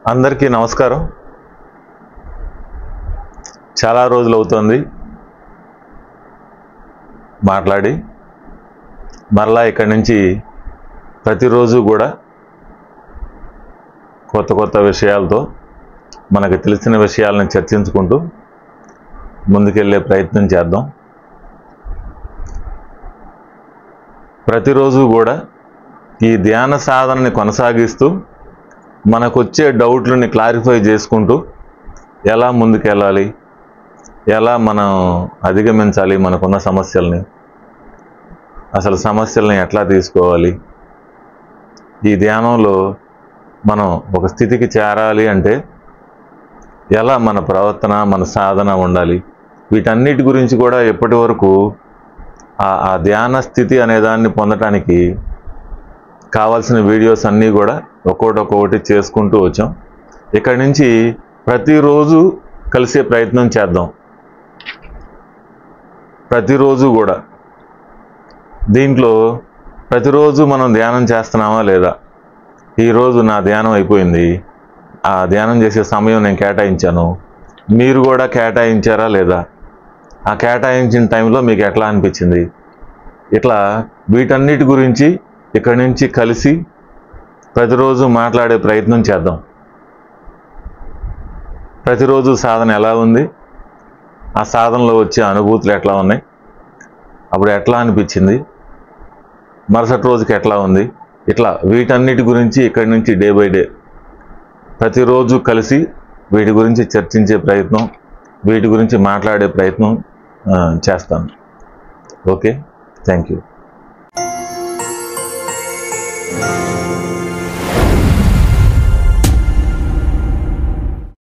అందరికీ నమస్కారం చాలా రోజులు అవుతుంది మాట్లాడి మరలా ఇక్కడి నుంచి ప్రతిరోజు కూడా కొత్త కొత్త విషయాలతో మనకు తెలిసిన విషయాలను చర్చించుకుంటూ ముందుకెళ్ళే ప్రయత్నం చేద్దాం ప్రతిరోజు కూడా ఈ ధ్యాన సాధనని కొనసాగిస్తూ మనకు వచ్చే డౌట్లని క్లారిఫై చేసుకుంటూ ఎలా ముందుకెళ్ళాలి ఎలా మనం అధిగమించాలి మనకున్న సమస్యల్ని అసలు సమస్యల్ని ఎట్లా తీసుకోవాలి ఈ ధ్యానంలో మనం ఒక స్థితికి చేరాలి అంటే ఎలా మన ప్రవర్తన మన సాధన ఉండాలి వీటన్నిటి గురించి కూడా ఎప్పటి వరకు ఆ ఆ ధ్యాన స్థితి అనే దాన్ని పొందటానికి కావాల్సిన వీడియోస్ అన్నీ కూడా ఒక్కొక్కటి ఒక్కొక్కటి చేసుకుంటూ వచ్చాం ఇక్కడి నుంచి ప్రతిరోజు కలిసే ప్రయత్నం చేద్దాం ప్రతిరోజు కూడా దీంట్లో ప్రతిరోజు మనం ధ్యానం చేస్తున్నామా లేదా ఈరోజు నా ధ్యానం అయిపోయింది ఆ ధ్యానం చేసే సమయం నేను కేటాయించాను మీరు కూడా కేటాయించారా లేదా ఆ కేటాయించిన టైంలో మీకు ఎట్లా అనిపించింది ఇట్లా వీటన్నిటి గురించి ఇక్కడి నుంచి కలిసి ప్రతిరోజు మాట్లాడే ప్రయత్నం చేద్దాం ప్రతిరోజు సాధన ఎలా ఉంది ఆ సాధనలో వచ్చే అనుభూతులు ఎట్లా ఉన్నాయి అప్పుడు ఎట్లా అనిపించింది మరుసటి రోజుకి ఎట్లా ఉంది ఇట్లా వీటన్నిటి గురించి ఇక్కడి నుంచి డే బై డే ప్రతిరోజు కలిసి వీటి గురించి చర్చించే ప్రయత్నం వీటి గురించి మాట్లాడే ప్రయత్నం ఆ, చేస్తాను ఓకే థ్యాంక్ యూ